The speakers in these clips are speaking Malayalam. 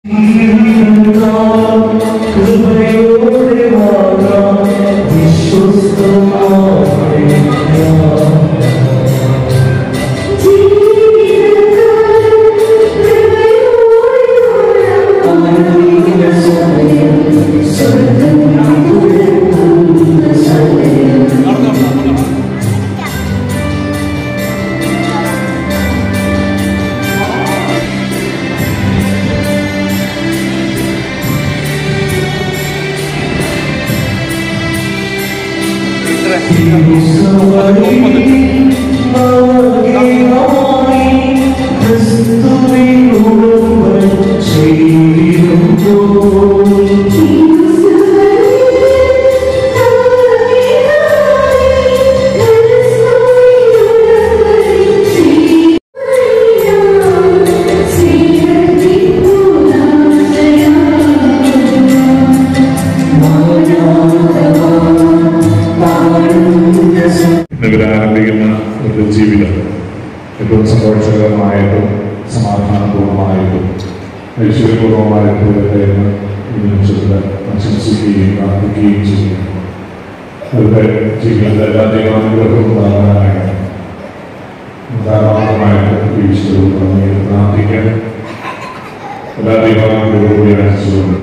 ഇവരാരംഭിക്കുന്ന ഒരു ജീവിതം ഏറ്റവും സന്തോഷകരമായിട്ടും സമാധാനപൂർവമായിട്ടും ഐശ്വര്യപൂർവമായിട്ടും വരട്ടെ എന്ന് ഈ നിമിഷത്തിൽ ആശംസിക്കുകയും പ്രാർത്ഥിക്കുകയും ചെയ്യുന്നു അവരുടെ ജീവിതത്തിൽ എല്ലാ ദൈവാനുഗ്രഹവും ഉണ്ടാകാനായിട്ട് ധാരാളമായിട്ട് ഈശ്വരവും നന്ദി പ്രാർത്ഥിക്കാൻ എല്ലാ ദൈവാനുഗ്രഹവും വ്യാപിച്ചുകൊണ്ട്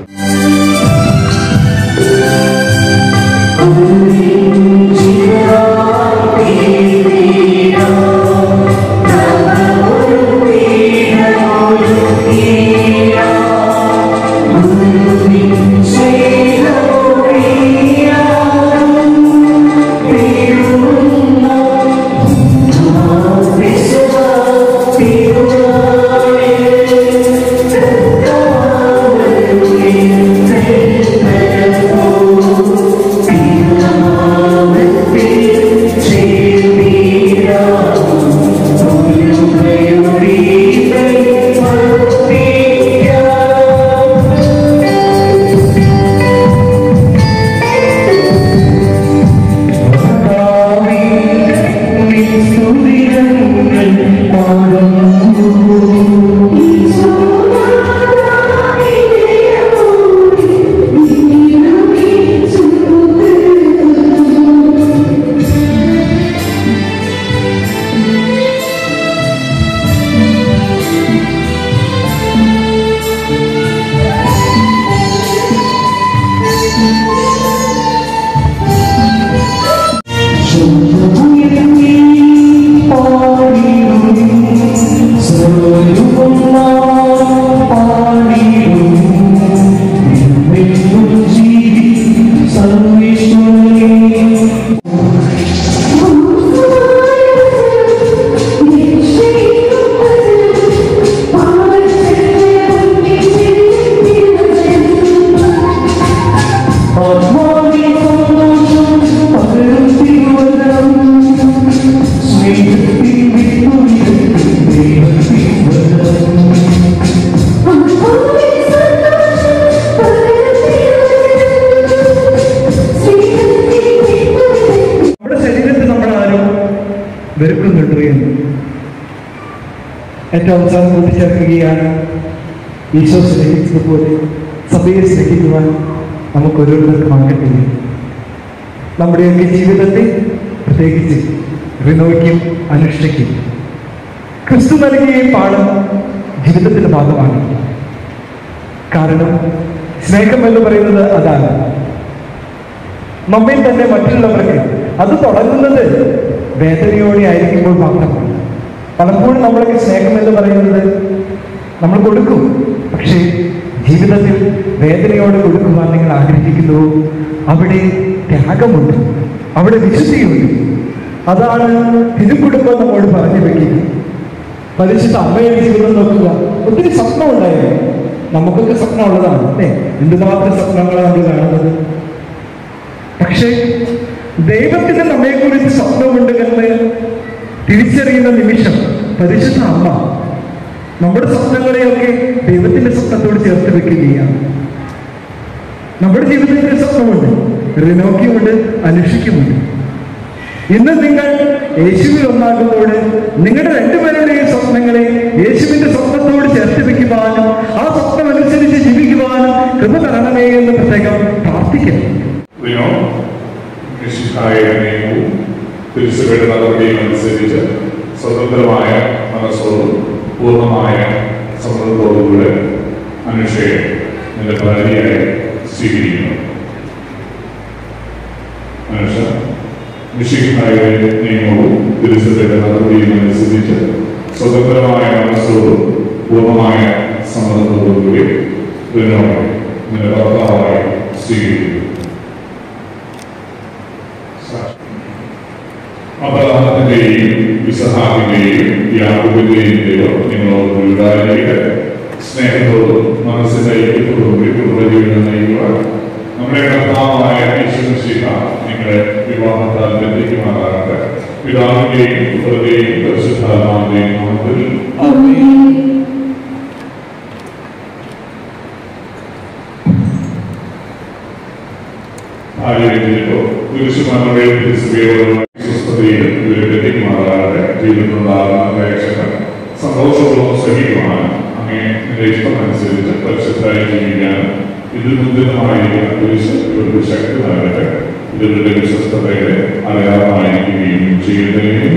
നമ്മുടെ ശരീരത്തിൽ നമ്മൾ ആരും വെറുക്കുന്നുണ്ട് എന്ന് ഏറ്റവും അവസാനം കൂട്ടിച്ചേർക്കുകയാണ് ഈശോ സ്നേഹിച്ചതുപോലെ സഭയെ സ്നേഹിക്കുവാൻ നമുക്ക് ഓരോരുത്തർക്കും ആകട്ടില്ല നമ്മുടെയൊക്കെ ജീവിതത്തെ പ്രത്യേകിച്ച് റിനോയ്ക്കും അനുഷ്ഠയ്ക്കും ക്രിസ്തു നൽകിയ ഈ പാഠം ജീവിതത്തിന്റെ ഭാഗമാണ് കാരണം സ്നേഹം എന്ന് പറയുന്നത് അതാണ് നമ്മിൽ തന്നെ മറ്റുള്ളവർക്ക് അത് തുടങ്ങുന്നത് വേദനയോടെ ആയിരിക്കുമ്പോൾ മാത്രമാണ് പലപ്പോഴും നമ്മളൊക്കെ സ്നേഹം എന്ന് പറയുന്നത് നമ്മൾ കൊടുക്കും പക്ഷേ ജീവിതത്തിൽ വേദനയോടെ കൊടുക്കുവാൻ നിങ്ങൾ ആഗ്രഹിക്കുന്നുവോ അവിടെ ത്യാഗമുണ്ട് അവിടെ വിശുദ്ധിയുണ്ട് അതാണ് തിരുക്കുടുംബം നമ്മോട് പറഞ്ഞു വെക്കുന്നത് പരിശുദ്ധ അമ്മയുടെ ജീവിതം നോക്കുക ഒത്തിരി സ്വപ്നം ഉണ്ടായിരുന്നു നമുക്കൊക്കെ സ്വപ്നമുള്ളതാണ് അല്ലേ എന്തുമാത്രം സ്വപ്നങ്ങളാണ് നമ്മൾ കാണുന്നത് പക്ഷേ ദൈവത്തിന് നമ്മെക്കുറിച്ച് സ്വപ്നമുണ്ട് എന്ന് തിരിച്ചറിയുന്ന നിമിഷം പരിശുദ്ധ അമ്മ നമ്മുടെ സ്വപ്നങ്ങളെയൊക്കെ ദൈവത്തിന്റെ സ്വപ്നത്തോട് ചേർത്ത് വെക്കുകയാണ് നമ്മുടെ ജീവിതത്തിൽ ഒരു സ്വപ്നമുണ്ട് റിനോക്കിയുമുണ്ട് അനുഷിക്കുമുണ്ട് ഇന്ന് നിങ്ങൾ യേശുവിൽ ഒന്നാകുമ്പോൾ നിങ്ങളുടെ രണ്ടുപേരുടെയും സ്വപ്നങ്ങളെ യേശുവിന്റെ സ്വപ്നത്തോട് ചേർത്ത് വെക്കുവാനും ആ സ്വപ്നം അനുസരിച്ച് കൃപ തരണമേ എന്ന് പ്രത്യേകം പ്രാർത്ഥിക്കുന്നു വിനോ നിശ്ചിതായ നിയമവും തിരിച്ചുവേണ്ട നടപടിയും അനുസരിച്ച് സ്വതന്ത്രമായ മനസ്സോടും പൂർണ്ണമായ സമ്മതത്തോടുകൂടെ അനുഷയെ നിന്റെ ഭാര്യയായി സ്വീകരിക്കുന്നു അനുഷ നിശ്ചിതായ നിയമവും തിരിച്ചുവേണ്ട നടപടിയും അനുസരിച്ച് സ്വതന്ത്രമായ മനസ്സോടും പൂർണ്ണമായ സമ്മതത്തോടുകൂടി വിനോയെ നിന്റെ ഭർത്താവായി സ്വീകരിക്കുന്നു അബ്രഹാമിന്റെയും ഇസഹാക്കിന്റെയും യാഹൂബിന്റെയും ദൈവം നിങ്ങളോട് ഉണ്ടായിരിക്കെ സ്നേഹത്തോടും മനസ്സിന്റെ ഐക്യത്തോടും കൂടി കുടുംബജീവിതം നയിക്കുവാൻ നമ്മുടെ കർത്താവായ ഈശ്വരശീല നിങ്ങളെ വിവാഹത്താൽ ബന്ധിക്കുമാറാകട്ടെ പിതാവിന്റെയും പുത്രന്റെയും പരിശുദ്ധാത്മാവിന്റെയും നാമത്തിൽ ആരോഗ്യത്തിലോ പുരുഷന്മാരുടെ തിരിച്ചുകയോടുള്ള സ്വസ്ഥതയിൽ ഇവരെ ബന്ധിക്കുമാറാകട്ടെ ജീവിതത്തിലുണ്ടാകുന്ന പ്രേക്ഷകർ സന്തോഷപൂർവ്വം സഹിക്കുവാൻ അങ്ങനെ നിന്റെ ഇഷ്ടമനുസരിച്ച് പരിശുദ്ധമായി ജീവിക്കാനും ഇതിൽ മുദ്രിതമായിരിക്കുന്ന കുരിശ് ഇവർക്ക് ശക്തി നൽകട്ടെ ഇവരുടെ വിശ്വസ്തതയുടെ അടയാളമായിരിക്കുകയും ചെയ്യുകയും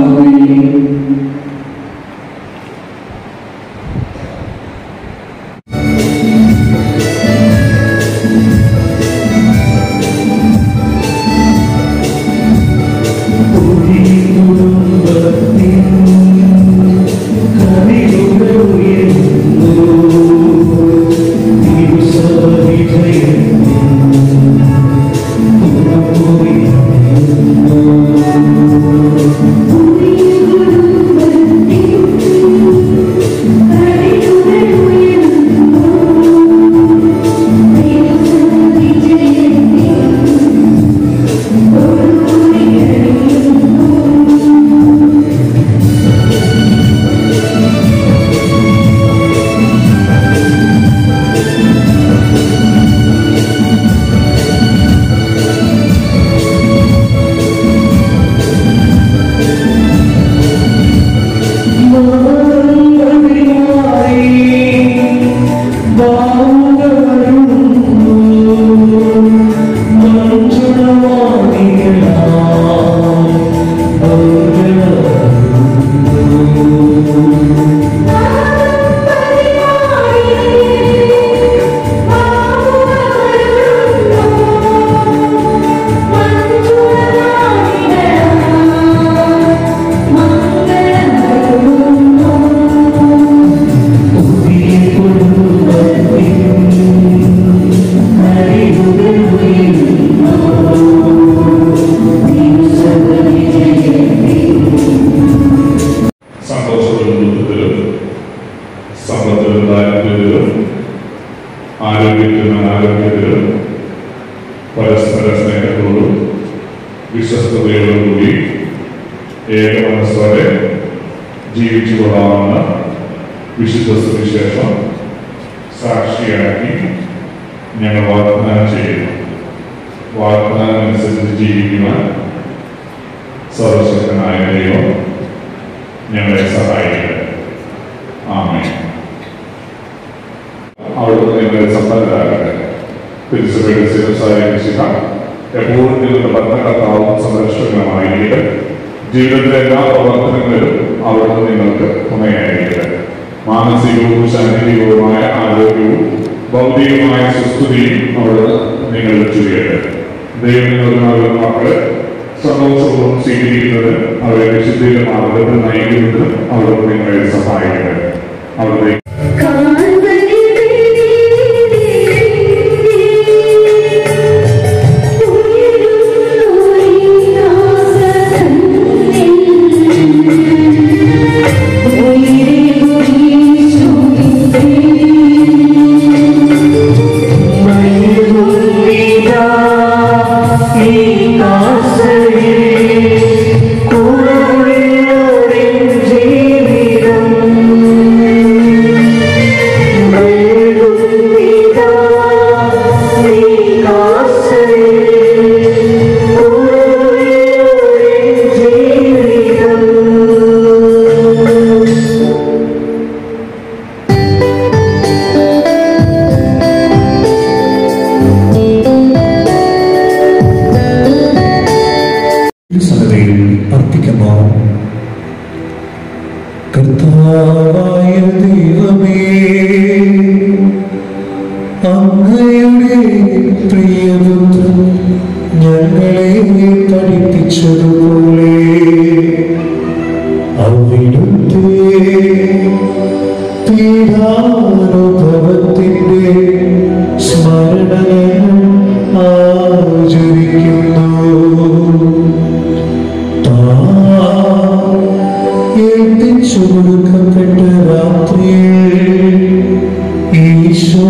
സന്തോഷത്തിലും ദുഃഖത്തിലും സമ്പത്തിലും ദാരിദ്ര്യത്തിലും ആരോഗ്യത്തിലും അനാരോഗ്യത്തിലും പരസ്പര സ്നേഹത്തോടും വിശ്വസ്തയോടും കൂടി ഏക മനസ്സോടെ ജീവിച്ചു കൊള്ളാവുന്ന വിശുദ്ധ സുവിശേഷം സാക്ഷിയാക്കി ഞങ്ങൾ വാഗ്ദാനം ചെയ്യുന്നു വാഗ്ദാനം അനുസരിച്ച് ജീവിക്കുവാൻ സർവശക്തനായ ദൈവം ഞങ്ങളെ സഹായിക്കട്ടെ ആമേ അവിടുന്ന് നിങ്ങളെ സമ്പന്നരാകട്ടെ തിരിച്ചുപേടി ശിരസായിരിക്കുക എപ്പോഴും നിങ്ങളുടെ ഭരണകർത്താവും സംരക്ഷകനുമായിരിക്കട്ടെ ജീവിതത്തിലെ എല്ലാ പ്രവർത്തനങ്ങളിലും അവിടുന്ന് നിങ്ങൾക്ക് തുണയായിരിക്കട്ടെ മാനസികവും ശാരീരികവുമായ ആരോഗ്യവും ഭൗതികമായ സുസ്ഥിതിയും അവിടുന്ന് നിങ്ങൾ ചുരിയട്ടെ ദൈവം നിങ്ങൾക്ക് നൽകുന്ന മക്കളെ സന്തോഷവും സ്വീകരിക്കുന്നത് അവരെ വിശുദ്ധിയുടെ മാർഗത്തിൽ നയിക്കുന്നതിനും അവിടുന്ന് നിങ്ങളെ സഹായിക്കട്ടെ അവിടുത്തെ ജീവിതം അങ്ങയുടെ പ്രിയപുത്രൻ ഞങ്ങളെ പഠിപ്പിച്ചതുപോലെ അവിടുത്തെ പീഡാനുഭവത്തിന്റെ സ്മരണ ആചരിക്കുന്നു ഏൽപ്പിച്ചു കൊടുക്കപ്പെട്ട രാത്രിയിൽ ഈശോ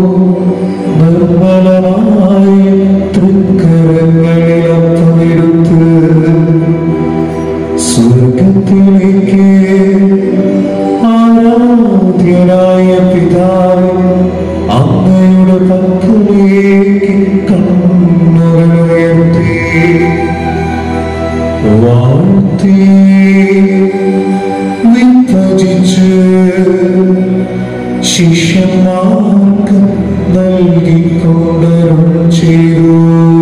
നിർമ്മലമായ തൃക്കരങ്ങളിൽ അപ്പമെടുത്ത് സ്വർഗത്തിലേക്ക് ആരാധ്യനായ പിതാവ് അങ്ങയുടെ പക്കലേക്ക് കണ്ണുകൾ ഉയർത്തി വാഴ്ത്തി വിഭജിച്ച് ശിഷ്യന്മാർക്ക് നൽകിക്കൊണ്ടരും ചെയ്തു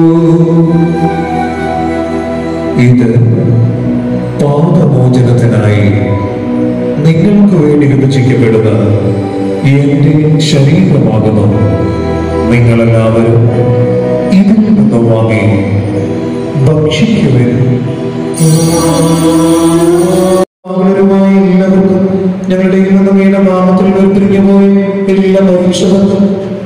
ഇത് പാപമോചനത്തിനായി നിങ്ങൾക്ക് വേണ്ടി വിഭജിക്കപ്പെടുന്ന എന്റെ ശരീരമാകുന്നു നിങ്ങളെല്ലാവരും ഇതിൽ നിന്ന് വാങ്ങി ഭക്ഷിക്കുവിൻ അവരുമായി എല്ലാവർക്കും ഞങ്ങളുടെ ഇന്ന് വീണ നാമത്തിൽ വേർപിരിഞ്ഞു പോയി എല്ലാ മനുഷ്യർക്കും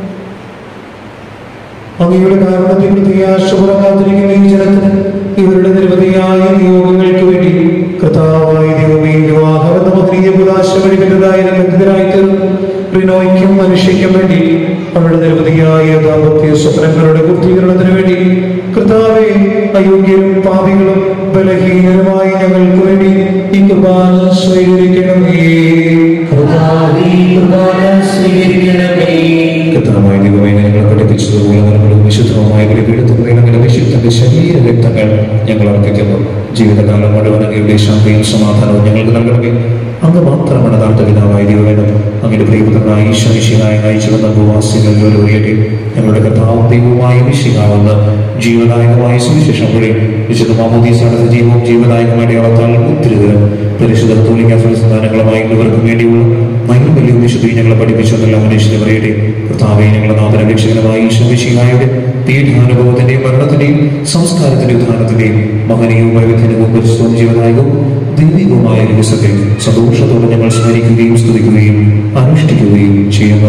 അങ്ങയുടെ കാരണത്തിൽ പ്രത്യാശപുറം കാത്തിരിക്കുന്ന ഈ ജനത്തിന് ഇവരുടെ നിരവധിയായ നിയോഗങ്ങൾക്ക് വേണ്ടി കർത്താവായ ദൈവമേ വിവാഹമെന്ന മഹനീയ പുതാശ വഴിക്കുന്നതായ ബന്ധിതരായി തീർന്നു റിനോയ്ക്കും മനുഷ്യയ്ക്കും വേണ്ടി അവരുടെ നിരവധിയായ ദാമ്പത്യ സ്വപ്നങ്ങളുടെ പൂർത്തീകരണത്തിന് വേണ്ടി കർത്താവെ അയോഗ്യരും പാപികളും ബലഹീനരുമായി ഞങ്ങൾക്ക് വേണ്ടി ഈ കുർബാന സ്വീകരിക്കണമേ കർത്താവായ ദൈവമേ ഞങ്ങളെ പഠിപ്പിച്ചതുപോലെ ഞങ്ങളും വിശുദ്ധവുമായ ബലിപീഠത്തുകളിൽ ഞങ്ങളുടെ വിശുദ്ധന്റെ ശരീര രക്തങ്ങൾ ഞങ്ങൾ അർപ്പിക്കുന്നു ജീവിതകാലം മുഴുവൻ അങ്ങയുടെ ശാന്തിയും സമാധാനവും ഞങ്ങൾക്ക് നൽകണമേ അങ്ങ് മാത്രമാണ് യഥാർത്ഥ പിതാവായ ദൈവവേണം അങ്ങയുടെ പ്രിയപുത്രനായ ഈശ്വരിശിഹായ നയിച്ചിരുന്ന ഭൂവാസികളിൽ ഒരുവരെയൊക്കെ ഞങ്ങളുടെ കർത്താവും ദൈവവുമായ വിശിഹാവുന്ന ജീവദായകമായ സുവിശേഷം വഴി വിശുദ്ധ മാമോദീസാണ് സജീവവും ജീവദായകമായ അടയാളത്താൽ ഒത്തിരി തരം പരിശുദ്ധ തോലിക്ക സംസ്ഥാനങ്ങളുമായി ഇവർക്ക് വേണ്ടിയുള്ള മൈനും വലിയ വിശുദ്ധി ഞങ്ങളെ പഠിപ്പിച്ചതെല്ലാം മനുഷ്യനെ പറയട്ടെ കർത്താവെ ഞങ്ങളുടെ നാഥന രക്ഷകരമായ ഈശ്വരിശിഹായുടെ പീഠാനുഭവത്തിന്റെയും മരണത്തിന്റെയും സംസ്കാരത്തിന്റെയും ഉദാഹരണത്തിന്റെയും മഹനീയവും വൈവിധ്യവും പരിശുദ്ധവും ജീവനായകവും ദൈവികവുമായ ദിവസത്തെ സന്തോഷത്തോടെ ഞങ്ങൾ സ്മരിക്കുകയും സ്തുതിക്കുകയും അനുഷ്ഠിക്കുകയും ചെയ്യുന്നു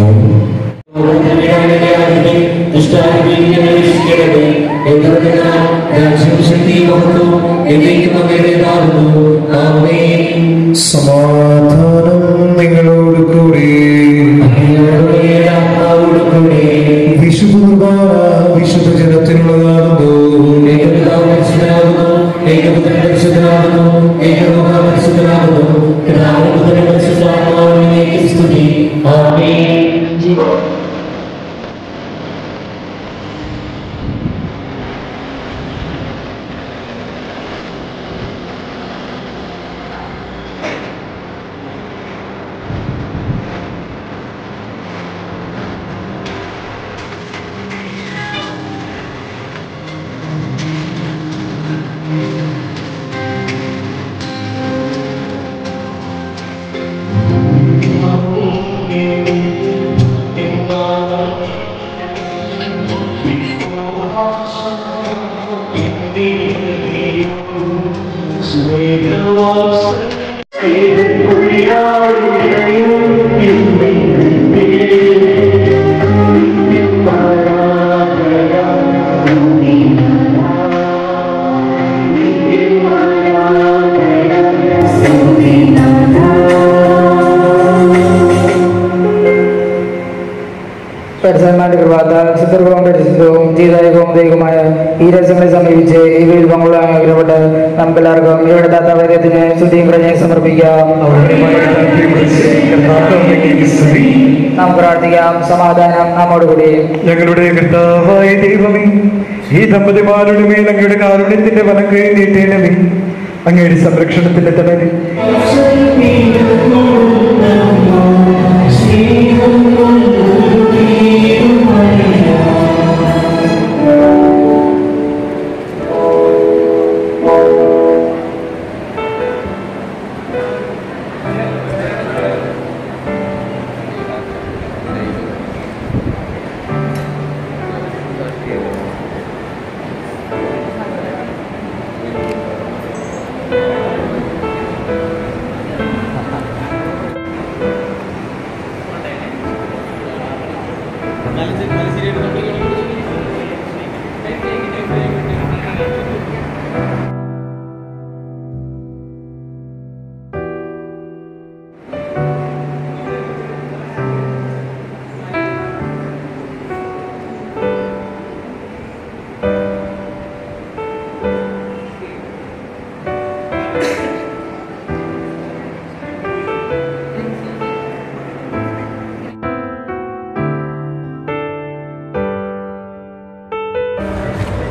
സമാധാനം നിങ്ങളോട് കൂടി വിശുദ്ധ കുർബാന വിശുദ്ധ ജനത്തിനുള്ളതാകുന്നു പരിസരമായിട്ട് കൃപാത്താൽ ചിത്രവും പരിശുദ്ധവും ജീതായകവും ദൈവമായ ഈ രസങ്ങളെ സമീപിച്ച് ഈ വിൽപ്പങ്ങൾ അനുഗ്രഹപ്പെട്ട് നമുക്കെല്ലാവർക്കും ഇവിടെ ദാതാവര്യത്തിന് ശുദ്ധിയും പ്രജയും സമർപ്പിക്കാം നാം പ്രാർത്ഥിക്കാം സമാധാനം നമ്മോടുകൂടി ഞങ്ങളുടെ കർത്താവായ ദൈവമേ ഈ ദമ്പതിമാരുടെ മേൽ അങ്ങയുടെ കാരുണ്യത്തിന്റെ വലം കൈ നീട്ടേണമേ അങ്ങയുടെ സംരക്ഷണത്തിന്റെ തടവിൽ ും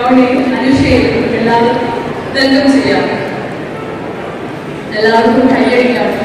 മനോനെയും അനുഷയെയും എല്ലാവരും ഇതെന്തും ചെയ്യാം എല്ലാവർക്കും കൈയടിക്കാം